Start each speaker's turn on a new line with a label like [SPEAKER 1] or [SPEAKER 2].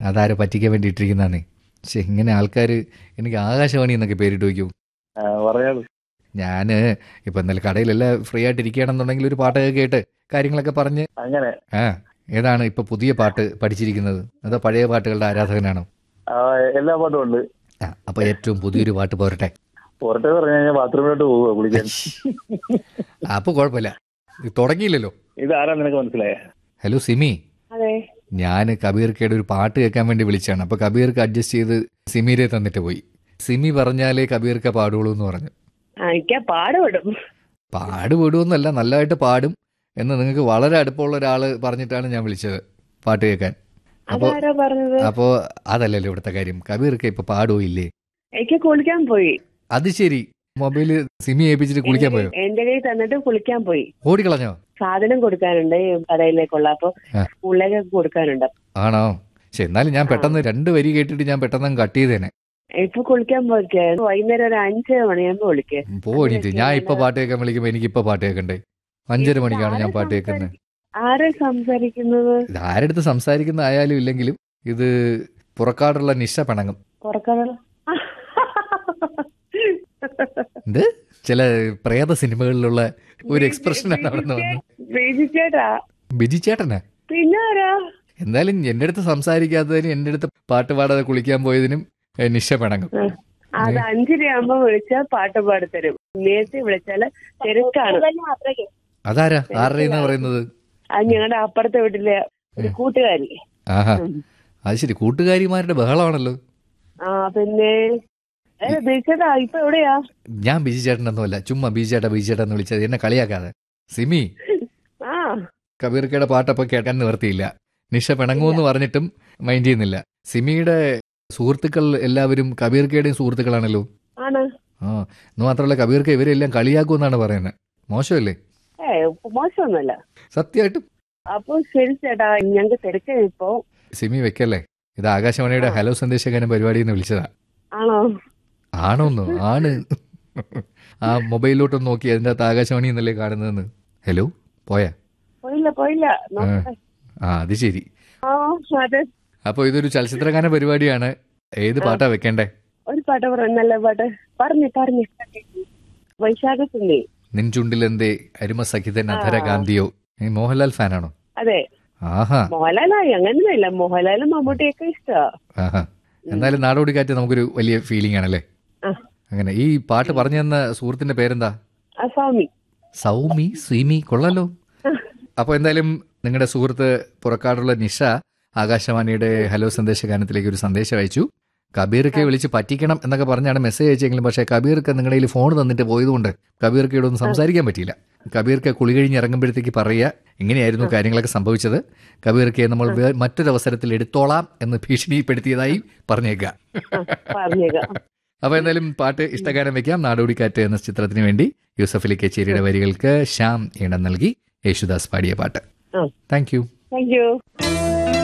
[SPEAKER 1] അതാരെ പറ്റിക്കാൻ വേണ്ടി ഇട്ടിരിക്കുന്നതാണേ പക്ഷെ ഇങ്ങനെ ആൾക്കാർ എനിക്ക് ആകാശവാണി എന്നൊക്കെ പേരിട്ട് വയ്ക്കും
[SPEAKER 2] ആ, പറയാത്
[SPEAKER 1] ഞാൻ ഇപ്പം എന്തായാലും കടയിലെല്ലാം ഫ്രീ ആയിട്ട് ഇരിക്കുകയാണെന്നുണ്ടെങ്കിൽ ഒരു പാട്ടൊക്കെ കേട്ട് കാര്യങ്ങളൊക്കെ പറഞ്ഞ്
[SPEAKER 2] അങ്ങനെ
[SPEAKER 1] ആ ഏതാണ് ഇപ്പൊ പുതിയ പാട്ട് പഠിച്ചിരിക്കുന്നത് അതോ പഴയ പാട്ടുകളുടെ ആരാധകനാണോ
[SPEAKER 2] ആ, എല്ലാ പാട്ടും ഉണ്ട്
[SPEAKER 1] ആ അപ്പൊ ഏറ്റവും പുതിയൊരു പാട്ട് പോരട്ടെ
[SPEAKER 2] പുറത്തെ പറഞ്ഞു കഴിഞ്ഞാൽ ബാത്റൂമിലോട്ട് പോവുക കുളിക്കാൻ
[SPEAKER 1] അപ്പൊ കുഴപ്പമില്ല ഇത് തുടങ്ങിയില്ലല്ലോ
[SPEAKER 2] ഇത് ആരാ നിനക്ക് മനസ്സിലായ
[SPEAKER 1] ഹലോ സിമി
[SPEAKER 3] അതെ
[SPEAKER 1] ഞാൻ കബീർക്കയുടെ ഒരു പാട്ട് കേൾക്കാൻ വേണ്ടി വിളിച്ചാണ് അപ്പൊ കബീർക്ക് അഡ്ജസ്റ്റ് ചെയ്ത് സിമിരെ തന്നിട്ട് പോയി സിമി പറഞ്ഞാലേ കബീർക്ക പാടുള്ളൂ എന്ന് പറഞ്ഞു
[SPEAKER 3] ആ, എനിക്ക് പാടുപെടും
[SPEAKER 1] പാട് വിടുമെന്നല്ല നല്ലതായിട്ട് പാടും എന്ന് നിങ്ങൾക്ക് വളരെ അടുപ്പമുള്ള ഒരാൾ പറഞ്ഞിട്ടാണ് ഞാൻ വിളിച്ചത് പാട്ട് കേൾക്കാൻ അപ്പോൾ
[SPEAKER 3] അതാരാ പറഞ്ഞത്
[SPEAKER 1] അപ്പോൾ അതല്ലല്ലോ ഇവിടുത്തെ കാര്യം കബീർക്ക് ഇപ്പൊ പാടുമോ ഇല്ലേ
[SPEAKER 3] എനിക്ക് കുളിക്കാൻ പോയി
[SPEAKER 1] അത് ശരി മൊബൈല് സിമി ഏൽപ്പിച്ചിട്ട് കുളിക്കാൻ പോയോ
[SPEAKER 3] എന്റെ കയ്യിൽ തന്നിട്ട് കുളിക്കാൻ പോയി
[SPEAKER 1] ഓടിക്കളഞ്ഞോ
[SPEAKER 3] സാധനം കൊടുക്കാനുണ്ട് ഈ കടയിലേക്കുള്ള അപ്പൊ
[SPEAKER 1] ആ.
[SPEAKER 3] സ്കൂളിലേക്ക് കൊടുക്കാനുണ്ട്
[SPEAKER 1] ആണോ പക്ഷെ എന്നാലും ഞാൻ പെട്ടെന്ന് രണ്ട് വരി കേട്ടിട്ട് ഞാൻ പെട്ടെന്ന് അങ്ങ് കട്ട് ചെയ്തേനെ
[SPEAKER 3] ഇപ്പൊ കുളിക്കാൻ പോയിക്കേ വൈകുന്നേരം ഒരു അഞ്ച് മണിയാകുമ്പോ വിളിക്കേ
[SPEAKER 1] പോണീറ്റ് ഞാൻ ഇപ്പൊ പാട്ട് കേൾക്കാൻ വിളിക്കുമ്പോ എനിക്ക് ഇപ്പൊ പാട്ട് കേൾക്കണ്ടേ അഞ്ചര മണിക്കാണ് ഞാൻ പാട്ട് കേൾക്കുന്നത്
[SPEAKER 3] ആരാ സംസാരിക്കുന്നത്
[SPEAKER 1] ഇത് ആരടുത്ത് സംസാരിക്കുന്ന ആയാലും ഇല്ലെങ്കിലും ഇത് പുറക്കാടുള്ള നിശ പിണങ്ങും
[SPEAKER 3] പുറക്കാനുള്ള
[SPEAKER 1] എന്ത് ചില പ്രേത സിനിമകളിലുള്ള ഒരു എക്സ്പ്രഷനാണ് അവിടെ നിന്ന് വന്നത്
[SPEAKER 3] ബേബി ചേട്ടാ
[SPEAKER 1] ബിജി ചേട്ടനാ
[SPEAKER 3] പിന്നെ ആരാ
[SPEAKER 1] എന്തായാലും എന്റെ അടുത്ത് സംസാരിക്കാത്തതിനും എന്റെ അടുത്ത് പാട്ട് പാടാതെ കുളിക്കാൻ പോയതിനും ഏ, നിശ പിണങ്ങും
[SPEAKER 3] അത് അഞ്ചരയാകുമ്പോ വിളിച്ചാൽ പാട്ട് പാടിത്തരും നേരത്തെ വിളിച്ചാല് തിരക്കാണ്
[SPEAKER 1] അതാരാ ആരുടെയെന്നാ പറയുന്നത്
[SPEAKER 3] അത് ഞങ്ങളുടെ അപ്പുറത്തെ വീട്ടിലെ ഒരു കൂട്ടുകാരി
[SPEAKER 1] ആഹാ അത് ശരി കൂട്ടുകാരിമാരുടെ ബഹളമാണല്ലോ
[SPEAKER 3] ആ പിന്നെ ഏ ബേച്ചേട്ടാ ഇപ്പൊ എവിടെയാ
[SPEAKER 1] ഞാൻ ബിജി ചേട്ടനൊന്നുമല്ല ചുമ്മാ ബിജി ചേട്ടാ ബിജി ചേട്ടാ എന്ന് വിളിച്ചത് എന്നെ കളിയാക്കാതെ സിമി
[SPEAKER 3] ആ
[SPEAKER 1] കബീർക്കയുടെ പാട്ടപ്പം കേൾക്കാൻ നിവർത്തിയില്ല നിഷ പിണങ്ങുമെന്ന് പറഞ്ഞിട്ടും മൈൻഡ് ചെയ്യുന്നില്ല സിമിയുടെ സുഹൃത്തുക്കൾ എല്ലാവരും കബീർക്കയുടെയും സുഹൃത്തുക്കളാണല്ലോ
[SPEAKER 3] ആണ്
[SPEAKER 1] ആ എന്ന് മാത്രമല്ല കബീർക്ക ഇവരെല്ലാം കളിയാക്കുമെന്നാണ് പറയുന്നത് മോശമല്ലേ
[SPEAKER 3] ഏ മോശമൊന്നുമല്ല
[SPEAKER 1] സത്യമായിട്ടും
[SPEAKER 3] അപ്പൊ ശരി ചേട്ടാ ഞങ്ങക്ക് തിരക്ക് ഇപ്പൊ
[SPEAKER 1] സിമി വെക്കല്ലേ ഇത് ആകാശവാണിയുടെ ഹലോ സന്ദേശകാരൻ പരിപാടിയിൽ നിന്ന് വിളിച്ചതാ
[SPEAKER 3] ആണോ
[SPEAKER 1] ആണോന്നോ ആണ് ആ മൊബൈലിലോട്ടൊന്ന് നോക്കി അതിൻ്റെ അകത്ത് ആകാശവാണി എന്നല്ലേ കാണുന്നതെന്ന് ഹലോ പോയാ
[SPEAKER 3] പോയില്ല പോയില്ല നോക്കട്ടെ.
[SPEAKER 1] ആ അത് ശരി
[SPEAKER 3] ആ അതെ
[SPEAKER 1] അപ്പോൾ ഇതൊരു ചലച്ചിത്രഗാന പരിപാടിയാണ് ഏത് പാട്ടാ വെക്കണ്ടേ
[SPEAKER 3] ഒരു പാട്ട് പറ നല്ല പാട്ട് പറഞ്ഞു പറഞ്ഞു വൈശാഖത്തുണ്ടി
[SPEAKER 1] നിൻ ചുണ്ടിലെന്തേ അരുമ സഖിതൻ അധര ഗാന്ധിയോ നീ മോഹൻലാൽ ഫാനാണോ
[SPEAKER 3] അതെ
[SPEAKER 1] ആഹാ
[SPEAKER 3] മോഹൻലാലായി അങ്ങനെയൊന്നുമില്ല മോഹൻലാലും മമ്മൂട്ടിയൊക്കെ ഇഷ്ടമാ
[SPEAKER 1] ആഹാ എന്നാലും നാടോടി കാറ്റ് നമുക്കൊരു വലിയ ഫീലിംഗ് ആണല്ലേ
[SPEAKER 3] ആ
[SPEAKER 1] അങ്ങനെ ഈ പാട്ട് പറഞ്ഞു തന്ന സുഹൃത്തിന്റെ പേരെന്താ
[SPEAKER 3] ആ സ്വാമി
[SPEAKER 1] സൗമി സ്വീമി കൊള്ളാലോ അപ്പോൾ എന്തായാലും നിങ്ങളുടെ സുഹൃത്ത് പുറക്കാടുള്ള നിഷ ആകാശവാണിയുടെ ഹലോ സന്ദേശ ഗാനത്തിലേക്ക് ഒരു സന്ദേശം അയച്ചു കബീർക്ക് വിളിച്ച് പറ്റിക്കണം എന്നൊക്കെ പറഞ്ഞാണ് മെസ്സേജ് അയച്ചെങ്കിലും പക്ഷേ കബീർക്ക് നിങ്ങളുടെ കയ്യിൽ ഫോൺ തന്നിട്ട് പോയതുകൊണ്ട് കബീർക്ക് ഇവിടെ ഒന്നും സംസാരിക്കാൻ പറ്റിയില്ല കബീർക്ക് കുളി കഴിഞ്ഞ് ഇറങ്ങുമ്പോഴത്തേക്ക് പറയുക ഇങ്ങനെയായിരുന്നു കാര്യങ്ങളൊക്കെ സംഭവിച്ചത് കബീർക്ക് നമ്മൾ വേ- മറ്റൊരവസരത്തിൽ എടുത്തോളാം എന്ന് ഭീഷണിപ്പെടുത്തിയതായി പറഞ്ഞേക്കുക
[SPEAKER 3] പറഞ്ഞേക്കാം
[SPEAKER 1] അപ്പോൾ എന്തായാലും പാട്ട് ഇഷ്ടഗാനം വെക്കാം നാടോടിക്കാറ്റ് എന്ന ചിത്രത്തിന് വേണ്ടി യൂസഫ് അലി കച്ചേരിയുടെ വരികൾക്ക് ശ്യാം ഈണം നൽകി യേശുദാസ് പാടിയ പാട്ട്
[SPEAKER 3] ആ
[SPEAKER 1] താങ്ക് യു
[SPEAKER 3] താങ്ക് യു